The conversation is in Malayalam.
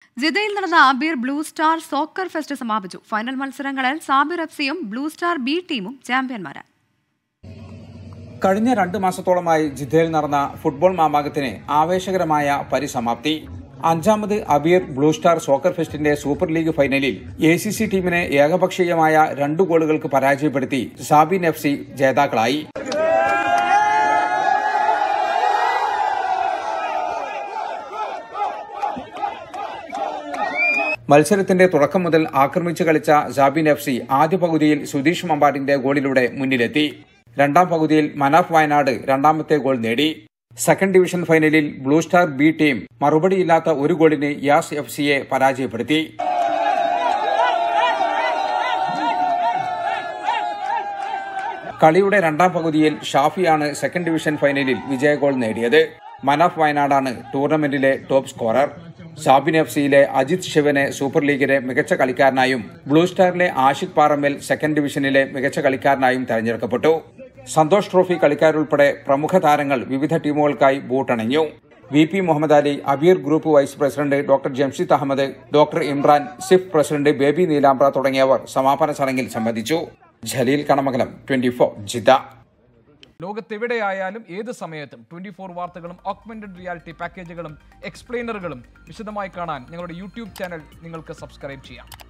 ജിദ്ദയിൽ നടന്ന Abeer blue star soccer fest സമാപിച്ചു ഫൈനൽ മത്സരങ്ങളിൽ സാബിർ എഫ് സിയും ബ്ലൂ സ്റ്റാർ ബി ടീമും ചാമ്പ്യന്മാരായി കഴിഞ്ഞ രണ്ട് മാസത്തോളമായി ജിദ്ദയിൽ നടന്ന ഫുട്ബോൾ മാമാകത്തിന് ആവേശകരമായ പരിസമാപ്തി അഞ്ചാമത് അബീർ ബ്ലൂ സ്റ്റാർ സോക്കർ ഫെസ്റ്റിന്റെ സൂപ്പർ ലീഗ് ഫൈനലിൽ എ സി സി ടീമിനെ ഏകപക്ഷീയമായ രണ്ട് ഗോളുകൾക്ക് പരാജയപ്പെടുത്തി സാബിൻ എഫ് സി ജേതാക്കളായി മത്സരത്തിന്റെ തുടക്കം മുതൽ ആക്രമിച്ചു കളിച്ച ജാബിൻ എഫ് സി ആദ്യ പകുതിയിൽ സുധീഷ് മമ്പാടിന്റെ ഗോളിലൂടെ മുന്നിലെത്തി രണ്ടാം പകുതിയിൽ മനാഫ് വയനാട് രണ്ടാമത്തെ ഗോൾ നേടി സെക്കൻഡ് ഡിവിഷൻ ഫൈനലിൽ ബ്ലൂ സ്റ്റാർ ബി ടീം മറുപടിയില്ലാത്ത ഒരു ഗോളിന് യാസ് എഫ് സിയെ പരാജയപ്പെടുത്തി കളിയുടെ രണ്ടാം പകുതിയിൽ ഷാഫിയാണ് സെക്കൻഡ് ഡിവിഷൻ ഫൈനലിൽ വിജയ ഗോൾ നേടിയത് മനാഫ് വയനാടാണ് ടൂർണമെന്റിലെ ടോപ്പ് സ്കോറർ സാബിൻ എഫ് സിയിലെ അജിത് ശിവനെ സൂപ്പർ ലീഗിലെ മികച്ച കളിക്കാരനായും ബ്ലൂ സ്റ്റാറിലെ ആഷിഖ് പാറമ്മൽ സെക്കൻഡ് ഡിവിഷനിലെ മികച്ച കളിക്കാരനായും തെരഞ്ഞെടുക്കപ്പെട്ടു സന്തോഷ് ട്രോഫി കളിക്കാരുൾപ്പെടെ പ്രമുഖ താരങ്ങൾ വിവിധ ടീമുകൾക്കായി ബൂട്ടണിഞ്ഞു V P Muhammad Ali Abeer group vice president doctor Jamshid Ahmed doctor Imran SIF president Baby Neelambra തുടങ്ങിയവർ സമാപന ചടങ്ങിൽ സംബന്ധിച്ചു Jaleel Kanamakalam twenty four Jeddah ലോകത്തെവിടെയായാലും ഏത് സമയത്തും ട്വന്റി ഫോർ വാർത്തകളും ഓഗ്മെന്റഡ് റിയാലിറ്റി പാക്കേജുകളും എക്സ്പ്ലെയിനറുകളും വിശദമായി കാണാൻ ഞങ്ങളുടെ യൂട്യൂബ് ചാനൽ നിങ്ങൾക്ക് സബ്സ്ക്രൈബ് ചെയ്യാം